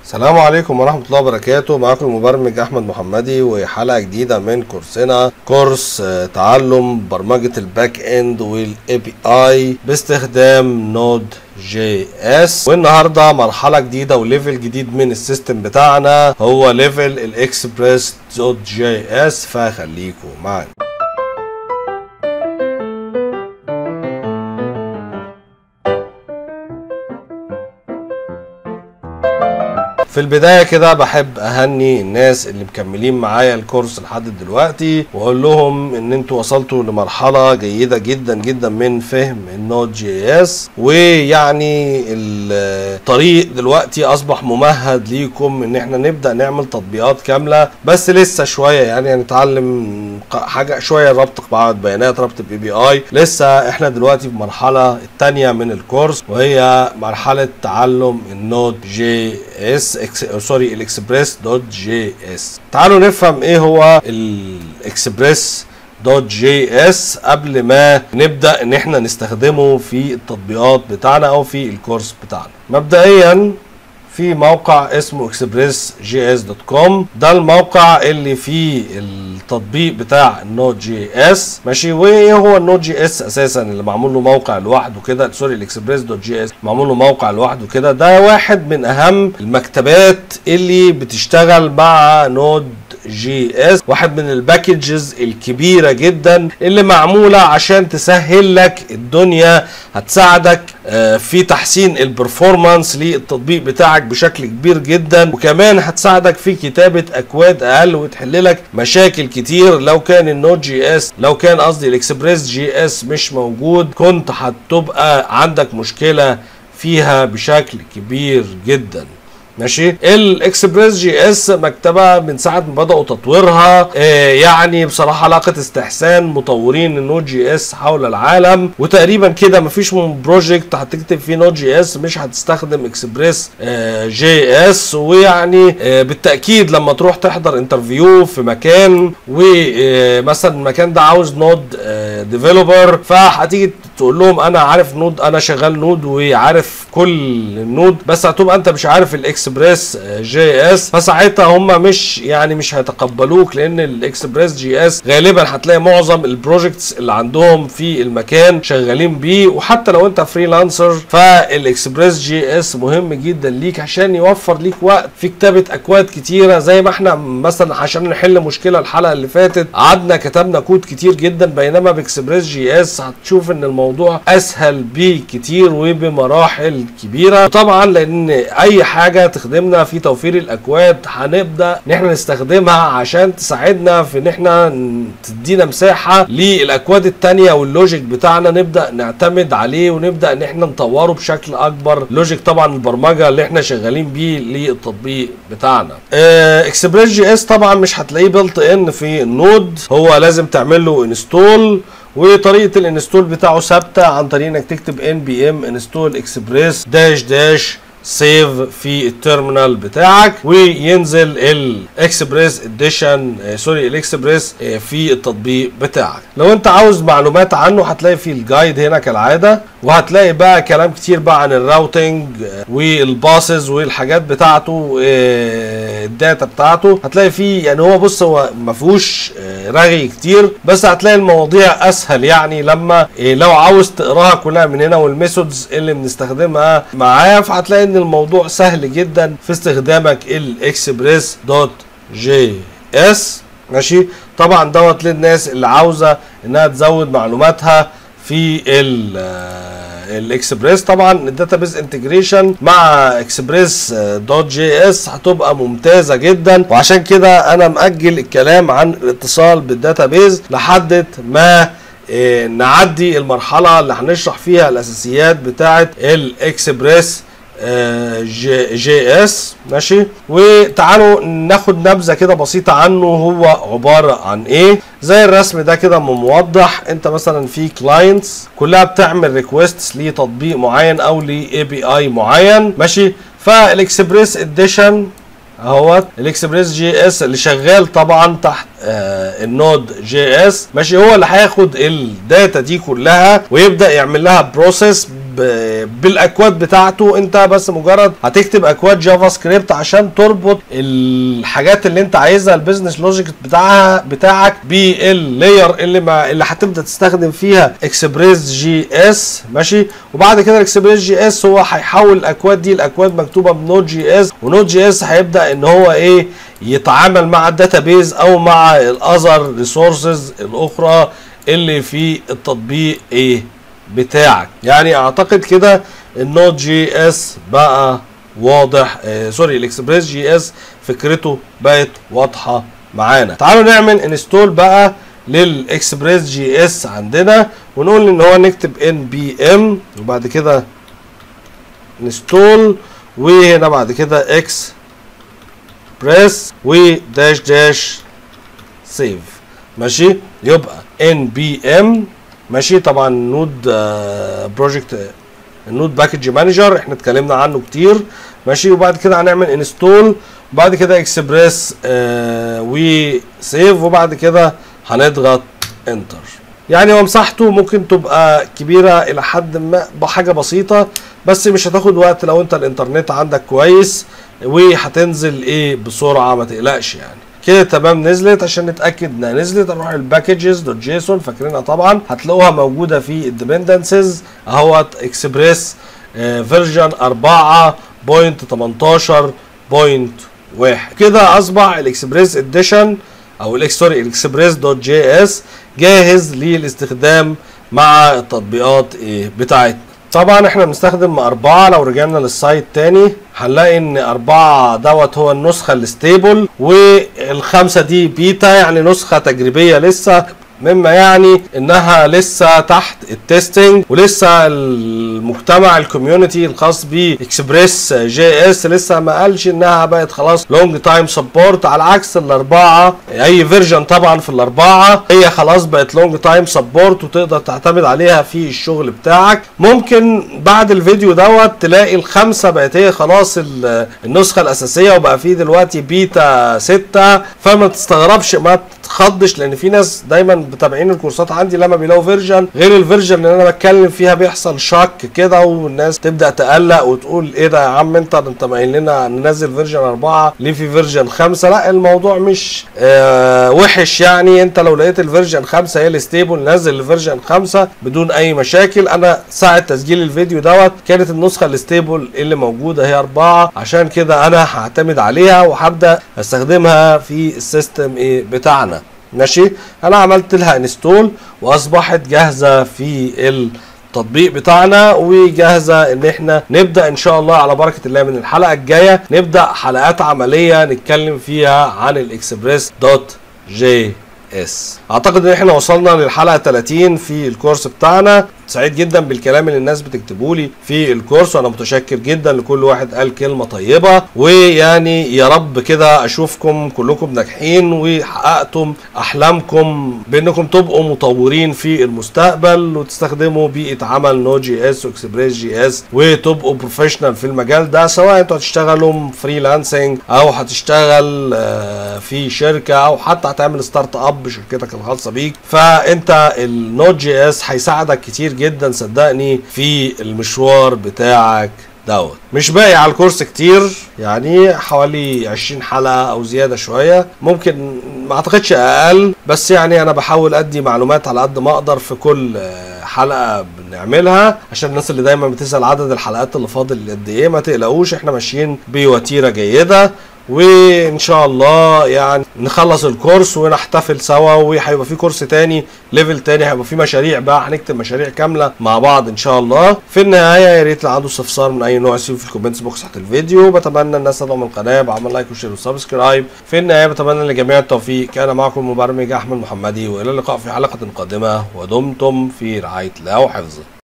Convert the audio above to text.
السلام عليكم ورحمة الله وبركاته معاكم المبرمج أحمد محمدي وحلقة جديدة من كورسنا كورس آه، تعلم برمجة الباك اند والاي بي اي باستخدام نود جي اس والنهارده مرحلة جديدة وليفل جديد من السيستم بتاعنا هو ليفل الاكسبريس دوت جي اس فخليكم معانا في البداية كده بحب أهني الناس اللي مكملين معايا الكورس لحد دلوقتي وأقول لهم إن أنتوا وصلتوا لمرحلة جيدة جدا جدا من فهم النود جي اس ويعني الطريق دلوقتي أصبح ممهد ليكم إن إحنا نبدأ نعمل تطبيقات كاملة بس لسه شوية يعني هنتعلم حاجة شوية ربط قواعد بيانات ربط بي بي اي لسه احنا دلوقتي في المرحلة الثانية من الكورس وهي مرحلة تعلم النود جي اس اكس سوري الاكسبريس دوت جي اس تعالوا نفهم ايه هو الاكسبريس دوت جي اس قبل ما نبدا ان احنا نستخدمه في التطبيقات بتاعنا او في الكورس بتاعنا مبدئيا في موقع اسمه اكسبريس جي اس دوت كوم ده الموقع اللي فيه التطبيق بتاع النود جي اس ماشي وايه هو النود جي اس اساسا اللي معمول له موقع لوحده كده سوري الاكسبريس دوت جي اس معمول له موقع لوحده كده ده واحد من اهم المكتبات اللي بتشتغل مع نود جي اس واحد من الباكجز الكبيره جدا اللي معموله عشان تسهل لك الدنيا هتساعدك آه، في تحسين البرفورمانس للتطبيق بتاعك بشكل كبير جدا وكمان هتساعدك في كتابه اكواد اقل وتحل لك مشاكل كتير لو كان النود جي اس لو كان قصدي الاكسبريس جي اس مش موجود كنت هتبقى عندك مشكله فيها بشكل كبير جدا ماشي الاكسبريس جي اس مكتبه من ساعه ما بداوا تطويرها آه يعني بصراحه لاقت استحسان مطورين النود جي اس حول العالم وتقريبا كده مفيش من بروجكت هتكتب فيه نود جي اس مش هتستخدم اكسبريس آه جي اس ويعني آه بالتاكيد لما تروح تحضر انترفيو في مكان ومثلا المكان ده عاوز نود ديفلوبر فهتيجي تقول لهم انا عارف نود انا شغال نود وعارف كل النود بس هتبقى انت مش عارف الاكسبريس جي اس فساعتها هم مش يعني مش هيتقبلوك لان الاكسبريس جي اس غالبا هتلاقي معظم البروجكتس اللي عندهم في المكان شغالين بيه وحتى لو انت فريلانسر فالاكسبريس جي اس مهم جدا ليك عشان يوفر ليك وقت في كتابه اكواد كتيره زي ما احنا مثلا عشان نحل مشكله الحلقه اللي فاتت قعدنا كتبنا كود كتير جدا بينما باكسبريس جي اس هتشوف ان الموضوع اسهل بكتير وبمراحل كبيره طبعا لان اي حاجه تخدمنا في توفير الاكواد هنبدا ان احنا نستخدمها عشان تساعدنا في ان احنا تدينا مساحه للاكواد التانية واللوجيك بتاعنا نبدا نعتمد عليه ونبدا ان احنا نطوره بشكل اكبر لوجيك طبعا البرمجه اللي احنا شغالين بيه للتطبيق بتاعنا اكسبريس جي اس طبعا مش هتلاقيه بلت ان في النود هو لازم تعمل له انستول وطريقه الانستول بتاعه ثابته عن طريق انك تكتب ان بي ام انستول اكسبريس داش داش سيف في التيرمينال بتاعك وينزل الاكسبريس اديشن سوري الاكسبريس في التطبيق بتاعك لو انت عاوز معلومات عنه هتلاقي في الجايد هنا كالعاده وهتلاقي بقى كلام كتير بقى عن الراوتنج والباسز والحاجات بتاعته الداتا بتاعته هتلاقي فيه يعني هو بص هو ما فيهوش رغي كتير بس هتلاقي المواضيع اسهل يعني لما لو عاوز تقراها كلها من هنا والميثودز اللي بنستخدمها معاه فهتلاقي ان الموضوع سهل جدا في استخدامك الاكسبريس دوت جي اس ماشي طبعا دوت للناس اللي عاوزه انها تزود معلوماتها في الاكسبريس طبعا الداتابيز انتجريشن مع اكسبريس دوت جي اس هتبقى ممتازه جدا وعشان كده انا مأجل الكلام عن الاتصال بالداتابيز لحد ما إيه نعدي المرحله اللي هنشرح فيها الاساسيات بتاعه الاكسبريس جي, جي اس ماشي وتعالوا ناخد نبذه كده بسيطه عنه هو عباره عن ايه زي الرسم ده كده موضح انت مثلا في كلاينتس كلها بتعمل ريكويستس لتطبيق معين او لاي بي اي معين ماشي فالاكسبريس اديشن اهوت الاكسبريس جي اس اللي شغال طبعا تحت آه النود جي اس ماشي هو اللي هياخد الداتا دي كلها ويبدا يعمل لها بروسيس ب- بالاكواد بتاعته انت بس مجرد هتكتب اكواد جافا سكريبت عشان تربط الحاجات اللي انت عايزها البيزنس لوجيك بتاعها بتاعك باللاير اللي مع اللي هتبدا تستخدم فيها اكسبريس جي اس ماشي وبعد كده الاكسبريس جي اس هو هيحول الاكواد دي لاكواد مكتوبه بنود جي اس ونود جي اس هيبدا ان هو ايه يتعامل مع الداتابيز او مع الاذر ريسورسز الاخرى اللي في التطبيق ايه بتاعك يعني اعتقد كده النود جي اس بقى واضح آه سوري الاكسبريس جي اس فكرته بقت واضحه معانا تعالوا نعمل انستول بقى للاكسبريس جي اس عندنا ونقول ان هو نكتب ان بي ام وبعد كده انستول وهنا بعد كده اكس بريس وداش داش سيف ماشي يبقى ان بي ام ماشي طبعا نود بروجكت النود باكج مانجر احنا اتكلمنا عنه كتير ماشي وبعد كده هنعمل انستول وبعد كده اكسبريس آه وسيف وبعد كده هنضغط انتر يعني هو مساحته ممكن تبقى كبيره الى حد ما بحاجه بسيطه بس مش هتاخد وقت لو انت الانترنت عندك كويس وهتنزل ايه بسرعه ما تقلقش يعني كده تمام نزلت عشان نتاكد انها نزلت نروح الباكجز دوت جيسون فاكرينها طبعا هتلاقوها موجوده في الديبندنسز اهوت اكسبريس فيرجن 4.18.1 كده اصبح الاكسبريس اديشن او الاكس سوري الاكسبريس دوت جي اس جاهز للاستخدام مع التطبيقات ايه بتاعتنا طبعا احنا بنستخدم أربعة لو رجعنا للسايت تاني هنلاقي ان أربعة دوت هو النسخة الستيبل والخمسة دي بيتا يعني نسخة تجريبية لسه مما يعني انها لسه تحت التستنج ولسه المجتمع الكوميونتي الخاص باكسبريس جي اس لسه ما قالش انها بقت خلاص لونج تايم سبورت على عكس الاربعه اي فيرجن طبعا في الاربعه هي خلاص بقت لونج تايم سبورت وتقدر تعتمد عليها في الشغل بتاعك ممكن بعد الفيديو دوت تلاقي الخمسه بقت هي خلاص النسخه الاساسيه وبقى في دلوقتي بيتا 6 فما تستغربش ما تخضش لان في ناس دايما متابعين الكورسات عندي لما بيلاقوا فيرجن غير الفيرجن اللي انا بتكلم فيها بيحصل شك كده والناس تبدا تقلق وتقول ايه ده يا عم انت انت قايل لنا ننزل فيرجن 4 ليه في فيرجن 5 لا الموضوع مش آه وحش يعني انت لو لقيت الفيرجن 5 هي الستيبل نزل الفيرجن 5 بدون اي مشاكل انا ساعه تسجيل الفيديو دوت كانت النسخه الستيبل اللي موجوده هي 4 عشان كده انا هعتمد عليها وهبدا استخدمها في السيستم ايه بتاعنا ماشي انا عملت لها انستول واصبحت جاهزه في التطبيق بتاعنا وجاهزه ان احنا نبدا ان شاء الله على بركه الله من الحلقه الجايه نبدا حلقات عمليه نتكلم فيها عن الاكسبريس دوت جي اس اعتقد ان احنا وصلنا للحلقه 30 في الكورس بتاعنا سعيد جدا بالكلام اللي الناس بتكتبه لي في الكورس وانا متشكر جدا لكل واحد قال كلمه طيبه ويعني يا رب كده اشوفكم كلكم ناجحين وحققتم احلامكم بانكم تبقوا مطورين في المستقبل وتستخدموا بيئه عمل نو جي اس واكسبريس جي اس وتبقوا بروفيشنال في المجال ده سواء انتوا هتشتغلوا فريلانسنج او هتشتغل في شركه او حتى هتعمل ستارت اب بشركتك الخاصه بيك فانت النوت جي اس هيساعدك كتير جدا صدقني في المشوار بتاعك دوت مش باقي على الكورس كتير يعني حوالي 20 حلقة او زيادة شوية ممكن ما اعتقدش اقل بس يعني انا بحاول ادي معلومات على قد ما اقدر في كل حلقة بنعملها عشان الناس اللي دايما بتسأل عدد الحلقات اللي فاضل قد ايه ما تقلقوش احنا ماشيين بوتيرة جيدة وان شاء الله يعني نخلص الكورس ونحتفل سوا وهيبقى في كورس تاني ليفل تاني هيبقى في مشاريع بقى هنكتب مشاريع كامله مع بعض ان شاء الله في النهايه يا ريت اللي عنده استفسار من اي نوع يسيبه في الكومنتس بوكس تحت الفيديو بتمنى الناس تدعم القناه بعمل لايك وشير وسبسكرايب في النهايه بتمنى لجميع التوفيق كان معكم المبرمج احمد محمدي والى اللقاء في حلقه قادمه ودمتم في رعايه الله وحفظه